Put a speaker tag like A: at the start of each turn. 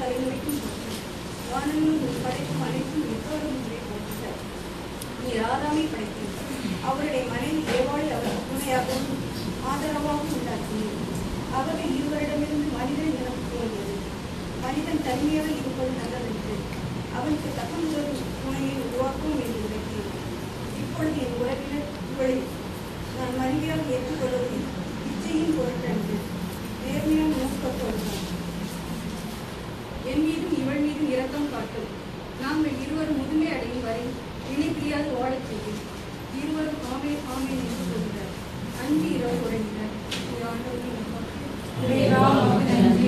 A: தலைமுறைக்கும் போற்றி வானமும் உன் படைப்பும் அனைத்தும் எப்போதும் உன்னை போற்றுக நீர் ஆதாமை படைத்தீர் அவருடைய மனைவி ஏவாளை அவருக்கு துணையாகவும் ஆதரவாகவும் உண்டாக்கினீர் ஆகவே இருவரிடமிருந்து மனிதன் எனக்கு தோன்றியது மனிதன் தனிமையாக இருப்பது நல்லதென்று அவனுக்கு தகுந்த துணையை உருவாக்கவும் என்று விளக்கினேன் இப்பொழுது என் உறவினர் இவளை நான் மனைவியாக ஏற்றுக்கொள்வது இச்சையின் பொருட்டன்று நேர்மையான நோக்கத்தோடு
B: என் மீதும் இவள் மீதும் இரக்கம் காட்டும் நாங்கள் இருவரும் முதுமை அடையும் வரை இணை பிரியாது வாழச் செய்யும் இருவரும் ஆமே ஆமே என்று சொல்கிறார் அஞ்சு இரவு உறங்கினர் இது ஆண்டவரின் வாக்கு.
C: இறைவா, உமக்கு நன்றி.